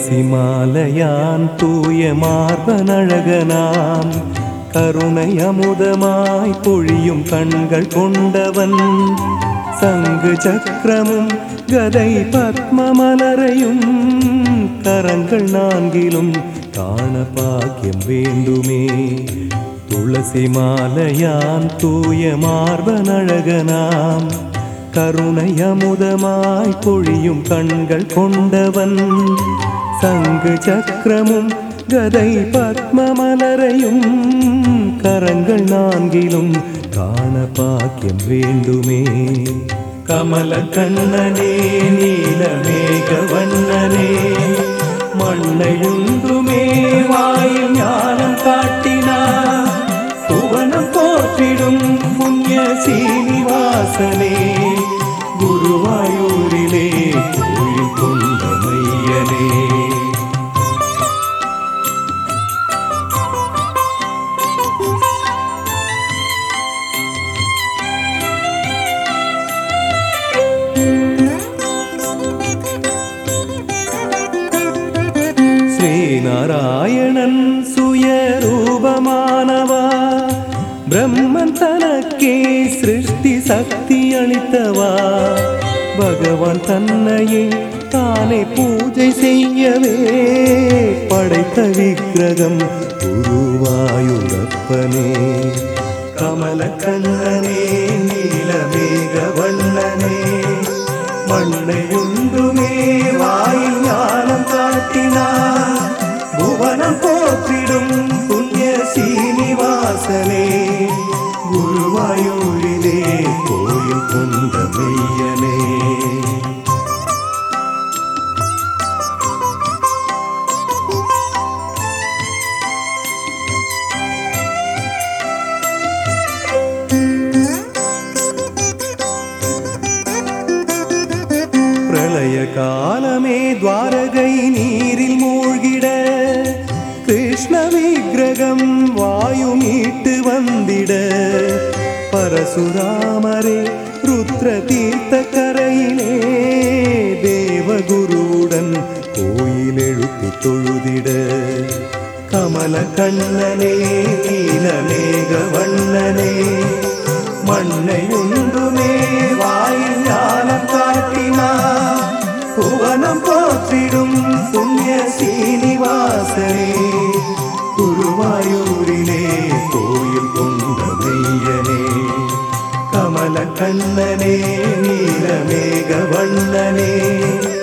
துளசி மாலையான் தூய மார்பனழகனாம் கருணை அமுதமாய் பொழியும் கண்கள் கொண்டவன் சங்கு சக்கரமும் கதை பத்மமலரையும் கரங்கள் நான்கிலும் காண பாக்கியம் வேண்டுமே துளசி மாலையான் தூய மார்பனழகனாம் கருணை அமுதமாய் பொழியும் கண்கள் கொண்டவன் சங்கு சக்கரமும் கதை பத்மமலரையும் கரங்கள் நான்கிலும் காண பாக்கியம் வேண்டுமே கமல கண்ணனே நீலமேக வண்ணனே மண்ணையுந்துமே வாயில் ஞானம் காட்டினார் புவனம் போற்றிடும் புண்ணிய சீனிவாசனே குருவாயூரிலே கோயில் கொண்ட மையனே ஸ்ரீநாராயணன் சுயரூபமானவா பிரம்மன் தனக்கே சிருஷ்டி சக்தி அளித்தவா பகவான் தன்னையே தானே பூஜை செய்யவே படைத்த விக்கிரகம் குருவாயூரப்பனே கமல கண்ணனே நீலமேக வண்ணனே மண்ணை உண்டுமே வாயில் ஞானம் காட்டினார் புவனம் போற்றிடும் புண்ணிய சீனிவாசனே குருவாயூரிலே கோயில் கொண்ட மெய்யனே பிரளய காலமே துவாரகை நீரில் மூழ்கிட கிருஷ்ண விக்கிரகம் வாயு மீட்டு வந்திட பரசுராமரே ருத்ர தீர்த்த கரையிலே தேவகுருவுடன் கோயில் எழுப்பி தொழுதிட கமல கண்ணனே நீலமேக வண்ணனே மண்ணை உண்டுமே வாயில் ஞானம் காட்டினார் புவனம் போற்றிடும் புண்ணிய சீனிவாசனே குருவாயூரிலே கோயில் கொண்ட மெய்யனே கமல கண்ணனே நீலமேக வண்ணனே